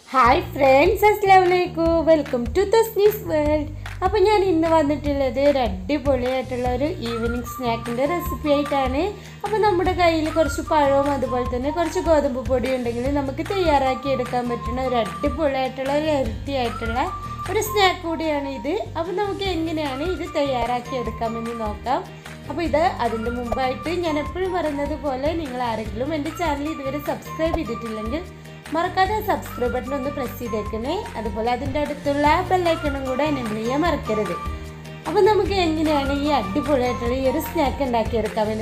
hi friends അസ്സാം വലൈക്കും welcome to തസ്നീസ് world അപ്പോൾ ഞാൻ ഇന്ന് വന്നിട്ടുള്ളത് ഒരു അടിപൊളിയായിട്ടുള്ള ഒരു ഈവനിങ് സ്നാക്കിൻ്റെ റെസിപ്പി ആയിട്ടാണ് അപ്പോൾ നമ്മുടെ കയ്യിൽ കുറച്ച് പഴവും അതുപോലെ തന്നെ കുറച്ച് ഗോതമ്പ് പൊടി ഉണ്ടെങ്കിൽ നമുക്ക് തയ്യാറാക്കി എടുക്കാൻ പറ്റുന്ന ഒരു അടിപൊളിയായിട്ടുള്ള ഒരു ഹെൽത്തി ആയിട്ടുള്ള ഒരു സ്നാക്ക് കൂടിയാണ് ഇത് അപ്പോൾ നമുക്ക് എങ്ങനെയാണ് ഇത് തയ്യാറാക്കി എടുക്കാമെന്ന് നോക്കാം അപ്പോൾ ഇത് അതിൻ്റെ മുമ്പായിട്ട് ഞാൻ എപ്പോഴും പറയുന്നത് പോലെ നിങ്ങൾ ആരെങ്കിലും എൻ്റെ ചാനൽ ഇതുവരെ സബ്സ്ക്രൈബ് ചെയ്തിട്ടില്ലെങ്കിൽ മറക്കാതെ സബ്സ്ക്രൈബ് ബട്ടൺ ഒന്ന് പ്രസ് ചെയ്തേക്കണേ അതുപോലെ അതിൻ്റെ അടുത്തുള്ള ബെല്ലൈക്കണും കൂടെ എനേബിൾ ചെയ്യാൻ മറക്കരുത് അപ്പോൾ നമുക്ക് എങ്ങനെയാണ് ഈ അടിപൊളിയായിട്ടുള്ള ഈ ഒരു സ്നാക്ക് ഉണ്ടാക്കിയെടുക്കാമെന്ന്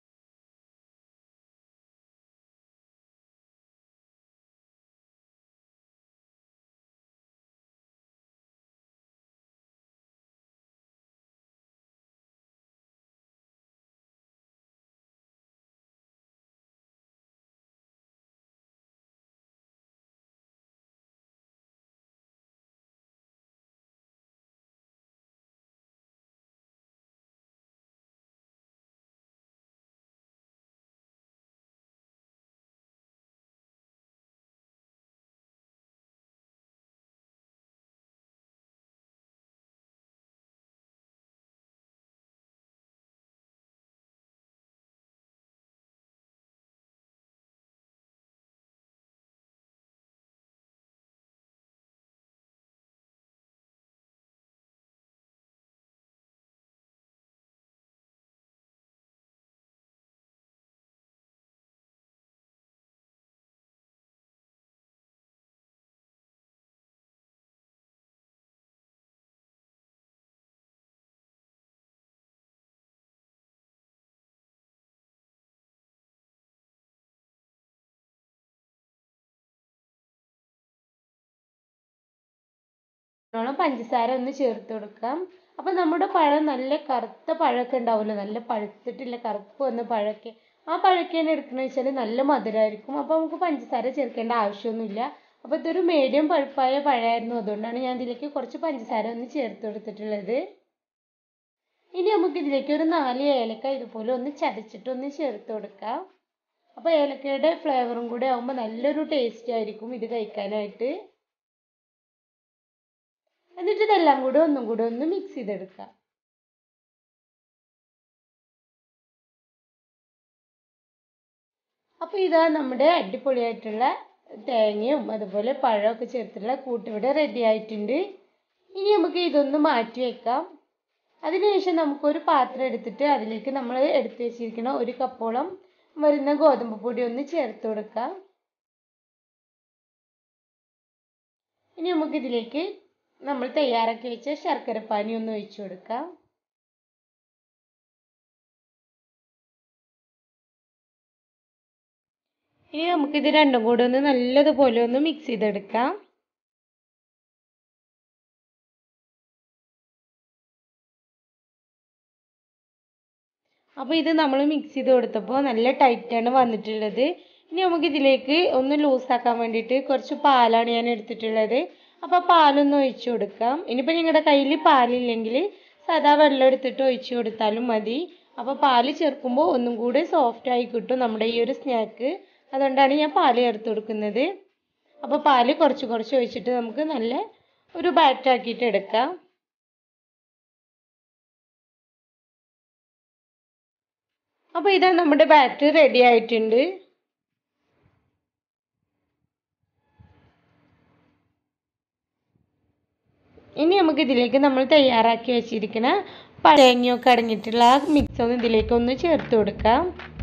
നല്ലോണം പഞ്ചസാര ഒന്ന് ചേർത്ത് കൊടുക്കാം അപ്പം നമ്മുടെ പഴം നല്ല കറുത്ത പഴമൊക്കെ ഉണ്ടാവുമല്ലോ നല്ല പഴുത്തിട്ടില്ല കറുപ്പ് വന്ന പഴമൊക്കെ ആ പഴമൊക്കെയാണ് എടുക്കുന്നത് വെച്ചാൽ നല്ല മധുരമായിരിക്കും അപ്പോൾ നമുക്ക് പഞ്ചസാര ചേർക്കേണ്ട ആവശ്യമൊന്നുമില്ല അപ്പോൾ ഇതൊരു മീഡിയം പഴുപ്പായ പഴമായിരുന്നു അതുകൊണ്ടാണ് ഞാൻ ഇതിലേക്ക് കുറച്ച് പഞ്ചസാര ഒന്ന് ചേർത്ത് കൊടുത്തിട്ടുള്ളത് ഇനി നമുക്ക് ഇതിലേക്ക് ഒരു നാല് ഏലക്ക ഇതുപോലെ ഒന്ന് ചതച്ചിട്ട് ഒന്ന് ചേർത്ത് കൊടുക്കാം അപ്പോൾ ഏലക്കയുടെ ഫ്ലേവറും കൂടെ ആകുമ്പോൾ നല്ലൊരു ടേസ്റ്റ് ആയിരിക്കും ഇത് കഴിക്കാനായിട്ട് എന്നിട്ട് ഇതെല്ലാം കൂടെ ഒന്നും കൂടെ ഒന്ന് മിക്സ് ചെയ്തെടുക്കാം അപ്പോൾ ഇതാ നമ്മുടെ അടിപൊളിയായിട്ടുള്ള തേങ്ങയും അതുപോലെ പഴമൊക്കെ ചേർത്തുള്ള കൂട്ടിവിടെ റെഡി ആയിട്ടുണ്ട് ഇനി നമുക്ക് ഇതൊന്ന് മാറ്റി വെക്കാം അതിനുശേഷം നമുക്കൊരു പാത്രം എടുത്തിട്ട് അതിലേക്ക് നമ്മൾ എടുത്തു വെച്ചിരിക്കുന്ന ഒരു കപ്പോളം വരുന്ന ഗോതമ്പ് പൊടി ഒന്ന് ചേർത്ത് കൊടുക്കാം ഇനി നമുക്കിതിലേക്ക് നമ്മൾ തയ്യാറാക്കി വെച്ച ശർക്കരപ്പാനി ഒന്ന് ഒഴിച്ചു കൊടുക്കാം ഇനി നമുക്കിത് രണ്ടും കൂടെ ഒന്ന് നല്ലതുപോലെ ഒന്ന് മിക്സ് ചെയ്തെടുക്കാം അപ്പോൾ ഇത് നമ്മൾ മിക്സ് ചെയ്ത് കൊടുത്തപ്പോൾ നല്ല ടൈറ്റാണ് വന്നിട്ടുള്ളത് ഇനി നമുക്ക് ഇതിലേക്ക് ഒന്ന് ലൂസാക്കാൻ വേണ്ടിയിട്ട് കുറച്ച് പാലാണ് ഞാൻ എടുത്തിട്ടുള്ളത് അപ്പോൾ പാലൊന്ന് ഒഴിച്ചു കൊടുക്കാം ഇനിയിപ്പോൾ നിങ്ങളുടെ കയ്യിൽ പാലില്ലെങ്കിൽ സാധാ വെള്ളം എടുത്തിട്ട് ഒഴിച്ചു കൊടുത്താലും മതി അപ്പോൾ പാല് ചേർക്കുമ്പോൾ ഒന്നും കൂടി സോഫ്റ്റ് ആയി കിട്ടും നമ്മുടെ ഈ ഒരു സ്നാക്ക് അതുകൊണ്ടാണ് ഞാൻ പാല് ചേർത്ത് കൊടുക്കുന്നത് അപ്പോൾ പാല് കുറച്ച് കുറച്ച് ഒഴിച്ചിട്ട് നമുക്ക് നല്ല ഒരു ബാറ്റർ ആക്കിയിട്ട് എടുക്കാം അപ്പോൾ ഇതാ നമ്മുടെ ബാറ്റർ റെഡി ആയിട്ടുണ്ട് ഇനി നമുക്ക് ഇതിലേക്ക് നമ്മൾ തയ്യാറാക്കി വെച്ചിരിക്കുന്ന തേങ്ങയൊക്കെ അടങ്ങിയിട്ടുള്ള ആ മിക്സ് ഒന്ന് ഇതിലേക്ക് ഒന്ന് ചേർത്ത് കൊടുക്കാം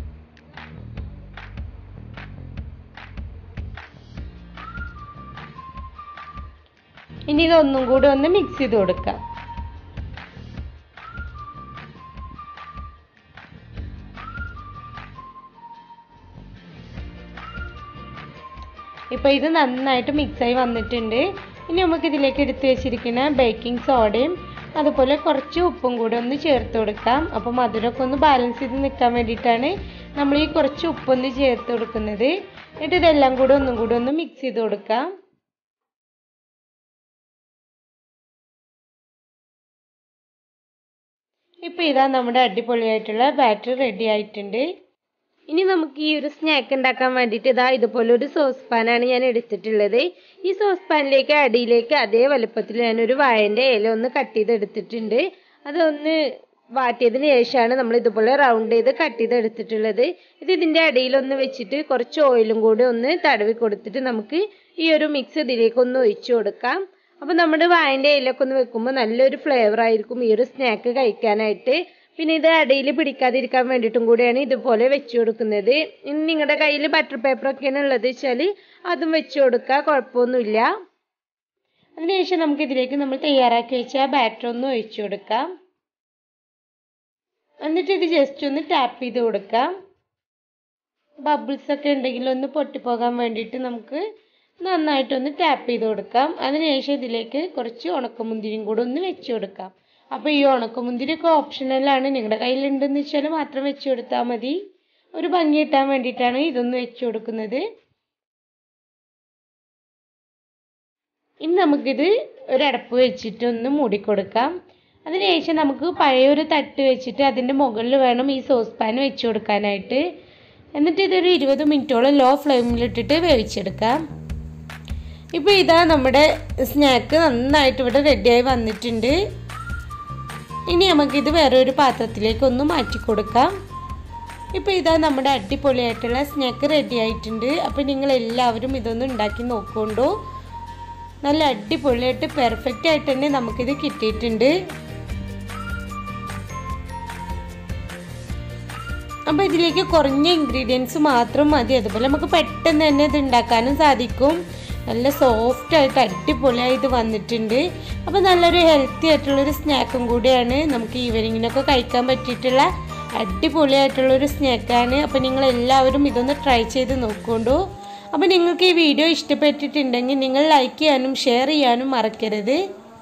ഇനി ഇതൊന്നും കൂടി ഒന്ന് മിക്സ് ചെയ്ത് കൊടുക്കാം ഇപ്പോൾ ഇത് നന്നായിട്ട് മിക്സായി വന്നിട്ടുണ്ട് ഇനി നമുക്ക് ഇതിലേക്ക് എടുത്ത് വെച്ചിരിക്കുന്ന ബേക്കിംഗ് സോഡയും അതുപോലെ കുറച്ച് ഉപ്പും കൂടെ ഒന്ന് ചേർത്ത് കൊടുക്കാം അപ്പോൾ മധുരമൊക്കെ ഒന്ന് ബാലൻസ് ചെയ്ത് നിൽക്കാൻ വേണ്ടിയിട്ടാണ് നമ്മൾ ഈ കുറച്ച് ഉപ്പൊന്ന് ചേർത്ത് കൊടുക്കുന്നത് എന്നിട്ട് ഇതെല്ലാം കൂടെ ഒന്നും കൂടെ ഒന്ന് മിക്സ് ചെയ്ത് കൊടുക്കാം ഇപ്പോൾ ഇതാ നമ്മുടെ അടിപൊളിയായിട്ടുള്ള ബാറ്റർ റെഡി ആയിട്ടുണ്ട് ഇനി നമുക്ക് ഈ ഒരു സ്നാക്ക് ഉണ്ടാക്കാൻ വേണ്ടിയിട്ട് ഇതാ ഇതുപോലെ ഒരു സോസ് പാനാണ് ഞാൻ എടുത്തിട്ടുള്ളത് ഈ സോസ് പാനിലേക്ക് അടിയിലേക്ക് അതേ വലുപ്പത്തിൽ ഞാനൊരു വാഴൻ്റെ ഇല ഒന്ന് കട്ട് ചെയ്ത് എടുത്തിട്ടുണ്ട് അതൊന്ന് വാട്ടിയതിന് ശേഷമാണ് നമ്മൾ ഇതുപോലെ റൗണ്ട് ചെയ്ത് കട്ട് ചെയ്ത് എടുത്തിട്ടുള്ളത് ഇത് ഇതിൻ്റെ അടിയിലൊന്ന് വെച്ചിട്ട് കുറച്ച് ഓയിലും കൂടി ഒന്ന് തടവി കൊടുത്തിട്ട് നമുക്ക് ഈ ഒരു മിക്സ് ഇതിലേക്ക് ഒന്ന് ഒഴിച്ചു കൊടുക്കാം അപ്പോൾ നമ്മുടെ വാഴൻ്റെ ഇലയൊക്കെ ഒന്ന് വെക്കുമ്പോൾ നല്ലൊരു ഫ്ലേവർ ആയിരിക്കും ഈ ഒരു സ്നാക്ക് കഴിക്കാനായിട്ട് പിന്നെ ഇത് അടിയിൽ പിടിക്കാതിരിക്കാൻ വേണ്ടിയിട്ടും കൂടിയാണ് ഇതുപോലെ വെച്ച് കൊടുക്കുന്നത് ഇനി നിങ്ങളുടെ കയ്യിൽ ബട്ടർ പേപ്പറൊക്കെയാണ് ഉള്ളത് വെച്ചാൽ അതും വെച്ച് കൊടുക്കുക കുഴപ്പമൊന്നുമില്ല അതിനുശേഷം നമുക്ക് ഇതിലേക്ക് നമ്മൾ തയ്യാറാക്കി വെച്ച ആ ബാറ്റർ ഒന്ന് ഒഴിച്ചു കൊടുക്കാം എന്നിട്ട് ഇത് ജസ്റ്റ് ഒന്ന് ടാപ്പ് ചെയ്ത് കൊടുക്കാം ബബിൾസ് ഒക്കെ ഉണ്ടെങ്കിൽ ഒന്ന് പൊട്ടിപ്പോകാൻ വേണ്ടിയിട്ട് നമുക്ക് നന്നായിട്ടൊന്ന് ടാപ്പ് ചെയ്ത് കൊടുക്കാം അതിനുശേഷം ഇതിലേക്ക് കുറച്ച് ഉണക്കമുന്തിരിയും കൂടെ ഒന്ന് വെച്ച് കൊടുക്കാം അപ്പോൾ ഈ ഉണക്കമുന്തിരിയൊക്കെ ഓപ്ഷണലാണ് നിങ്ങളുടെ കയ്യിലുണ്ടെന്ന് വെച്ചാൽ മാത്രം വെച്ച് കൊടുത്താൽ മതി ഒരു ഭംഗി കിട്ടാൻ വേണ്ടിയിട്ടാണ് ഇതൊന്ന് വെച്ച് കൊടുക്കുന്നത് ഇനി നമുക്കിത് ഒരടപ്പ് വെച്ചിട്ട് ഒന്ന് മൂടിക്കൊടുക്കാം അതിനുശേഷം നമുക്ക് പഴയൊരു തട്ട് വെച്ചിട്ട് അതിൻ്റെ മുകളിൽ വേണം ഈ സോസ് പാൻ വെച്ച് കൊടുക്കാനായിട്ട് എന്നിട്ട് ഇതൊരു ഇരുപത് മിനിറ്റോളം ലോ ഫ്ലെയിമിലിട്ടിട്ട് വേവിച്ചെടുക്കാം ഇപ്പോൾ ഇതാ നമ്മുടെ സ്നാക്ക് നന്നായിട്ട് ഇവിടെ റെഡിയായി വന്നിട്ടുണ്ട് ഇനി നമുക്കിത് വേറെ ഒരു പാത്രത്തിലേക്ക് ഒന്ന് മാറ്റി കൊടുക്കാം ഇപ്പോൾ ഇതാ നമ്മുടെ അടിപൊളിയായിട്ടുള്ള സ്നാക്ക് റെഡി ആയിട്ടുണ്ട് അപ്പോൾ നിങ്ങൾ എല്ലാവരും ഇതൊന്ന് ഉണ്ടാക്കി നോക്കുകൊണ്ടു നല്ല അടിപൊളിയായിട്ട് പെർഫെക്റ്റ് ആയിട്ട് തന്നെ നമുക്കിത് കിട്ടിയിട്ടുണ്ട് അപ്പോൾ ഇതിലേക്ക് കുറഞ്ഞ ഇൻഗ്രീഡിയൻസ് മാത്രം മതി അതുപോലെ നമുക്ക് പെട്ടെന്ന് തന്നെ ഇത് ഉണ്ടാക്കാനും സാധിക്കും നല്ല സോഫ്റ്റ് ആയിട്ട് അടിപൊളിയായി ഇത് വന്നിട്ടുണ്ട് അപ്പോൾ നല്ലൊരു ഹെൽത്തി ആയിട്ടുള്ളൊരു സ്നാക്കും കൂടിയാണ് നമുക്ക് ഈവനിങ്ങിനൊക്കെ കഴിക്കാൻ പറ്റിയിട്ടുള്ള അടിപൊളിയായിട്ടുള്ളൊരു സ്നാക്കാണ് അപ്പോൾ നിങ്ങൾ എല്ലാവരും ഇതൊന്ന് ട്രൈ ചെയ്ത് നോക്കൊണ്ടു അപ്പോൾ നിങ്ങൾക്ക് ഈ വീഡിയോ ഇഷ്ടപ്പെട്ടിട്ടുണ്ടെങ്കിൽ നിങ്ങൾ ലൈക്ക് ചെയ്യാനും ഷെയർ ചെയ്യാനും മറക്കരുത്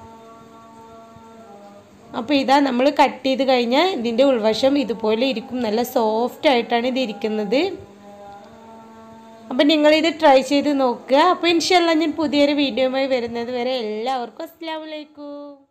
അപ്പോൾ ഇതാ നമ്മൾ കട്ട് ചെയ്ത് കഴിഞ്ഞാൽ ഇതിൻ്റെ ഉൾവശം ഇതുപോലെ ഇരിക്കും നല്ല സോഫ്റ്റ് ആയിട്ടാണ് ഇത് ഇരിക്കുന്നത് അപ്പം നിങ്ങളിത് ട്രൈ ചെയ്ത് നോക്കുക അപ്പോൾ ഇൻഷല്ല ഞാൻ പുതിയൊരു വീഡിയോയുമായി വരുന്നത് വരെ എല്ലാവർക്കും അസ്സാം വലൈക്കും